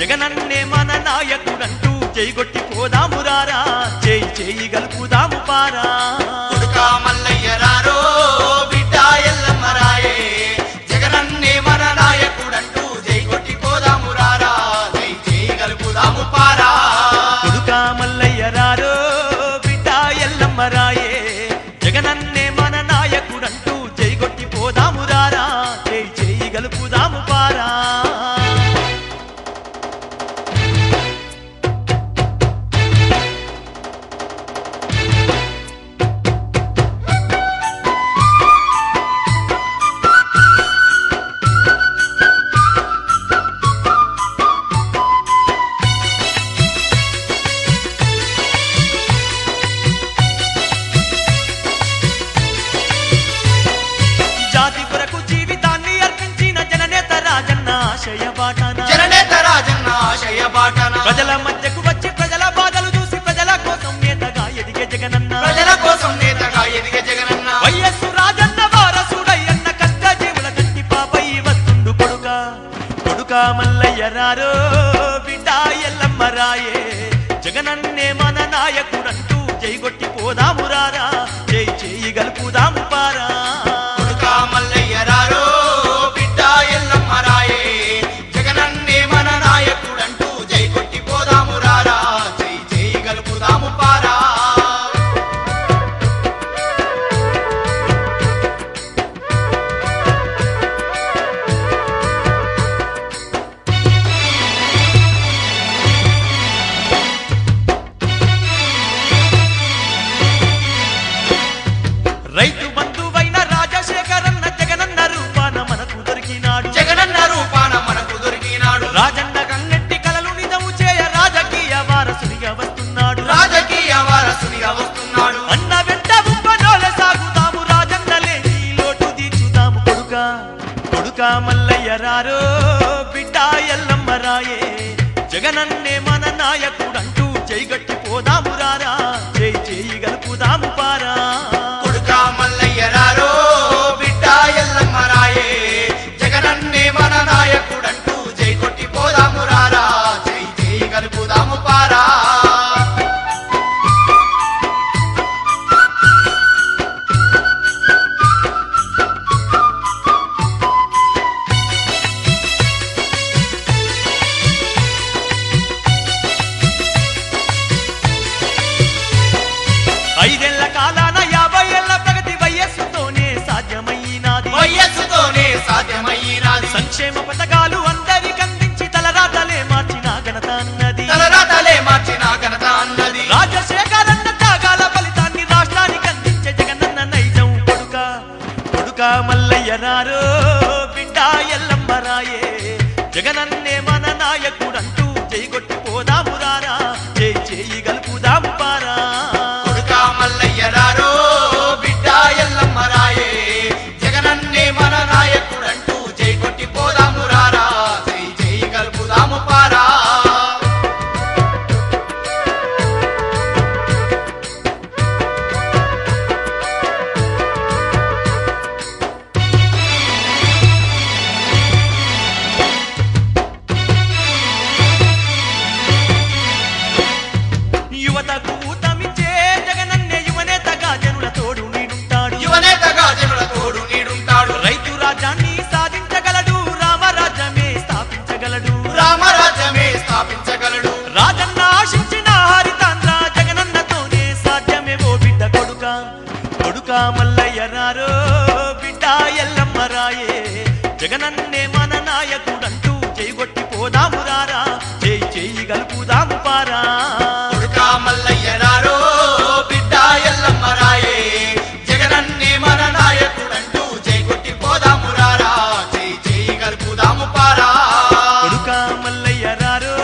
జగనన్నే మన నాయకుడంటూ జైగొట్టి పోదాము రారా చేయి చేయి గలుపుదాము పారా కొడుకా మల్లయ్య రారో బిడ్డ ఎల్లమ్మ రాయే జగనన్నే మన నాయకుడంటూ జై కొట్టి పోదాము రారా జై జై గలుపుదాము పారా కొడుకా మల్లయ్య రారో బిడ్డ ఎల్లమ్మ రాయే జగనన్నే మన నాయకుడంటూ జైగొట్టి పోదాము రారా చేయి చేయి గలుపుదాము పారా జాతి కొరకు జీవితాన్ని అర్పించిన జననేత రాజన్న ఆశయ బాటన జననేత రాజన్న ఆశయ బాటన ప్రజల మధ్యకు వచ్చి ప్రజల బాధలు చూసి ప్రజల కోసం నేతగా ఎదిగే జగనన్న ప్రజల కోసం నేతగా ఎదిగే జగనన్న వైఎస్ రాజన్న వారసుడయ్యన్న కష్ట జీవుల కంటి పాపై వస్తుండు కొడుక కొడుక మల్లయ్య రారో బిడ్డ ఎల్లమ్మ రాయే జగనన్నే మన నాయకుడంటూ జైగొట్టి పోదాము రారా జై చేయి గలుపుదాము పారా కొడుకా మల్లయ్య రారో బిడ్డ ఎల్లమ్మ రాయే జగనన్నే మన నాయకుడంటూ జై కొట్టి పోదాము రారా జై జై గలుపుదాము పారా రైతు బంధువైన రాజశేఖరన్న జగనన్న రూపాన మనకు దొరికినాడు జగనన్న రూపాన మనకు దొరికినాడు రాజన్న గంగట్టి కలలు నిజము చేయ రాజకీయ వారసునిగా వస్తున్నాడు రాజకీయ వారసునిగా వస్తున్నాడు అన్న వెంట ఉప్పనోల సాగుతాము రాజన్న లేని లోటు తీర్చుదాము కొడుక కొడుక మల్లయ్య రారో బిడ్డ ఎల్లమ్మ రాయే జగనన్నే మన నాయకుడంటూ జైగట్టి పోదాము రారా జై చేయి గలుపుదాము పారా కొడుకా మల్లయ్య రారో బిడ్డ ఎల్లమ్మ రాయే జగనన్నే మన నాయకుడంటూ జై కొట్టి పోదాము రారా జై జై గలుపుదాము పారా ఐదేళ్ల కాలాన యాభై ఏళ్ల ప్రగతి వయస్సుతోనే సాధ్యమైనాది వయస్సుతోనే సాధ్యమయ్యినాది సంక్షేమ పథకాలు అందరికందించి తలరాతలే మార్చిన ఘనత అన్నది తలరాతలే మార్చిన ఘనత అన్నది రాజశేఖరన్న త్యాగాల ఫలితాన్ని రాష్ట్రానికి అందించే జగనన్న నైజం కొడుక కొడుక మల్లయ్య రారో బిడ్డ ఎల్లమ్మ రాయే జగనన్నే మన నాయకుడంటూ జైగొట్టి పోదాము రారా జై చేయి గలుపుదాము పారా కొడుకా మల్లయ్య రారో బిడ్డ ఎల్లమ్మ రాయే జగనన్నే మన నాయకుడంటూ జై కొట్టి పోదాము రారా జై జై గలుపుదాము పారా యువతకు ఊతమిచ్చే జగనన్నే యువనేతగా జనుల తోడు నీడుంటాడు యువనేతగా జనుల తోడు నీడుంటాడు రైతు రాజ్యాన్ని సాధించగలడు రామరాజ్యమే స్థాపించగలడు రామరాజ్యమే స్థాపించగలడు రాజన్న ఆశించిన హరితాంధ్ర జగనన్నతోనే సాధ్యమే ఓ బిడ్డ కొడుక కొడుక మల్లయ్య రారో బిడ్డ ఎల్లమ్మ రాయే జగనన్నే మన నాయకుడంటూ జైగొట్టి పోదాము రారా జై చేయి గలుపుదాము పారా కొడుకా మల్లయ్య రారో బిడ్డ ఎల్లమ్మ రాయే జగనన్నే మన నాయకుడంటూ జై కొట్టి పోదాము రారా జై జై గలుపుదాము పారా కొడుక మల్లయ్య రారో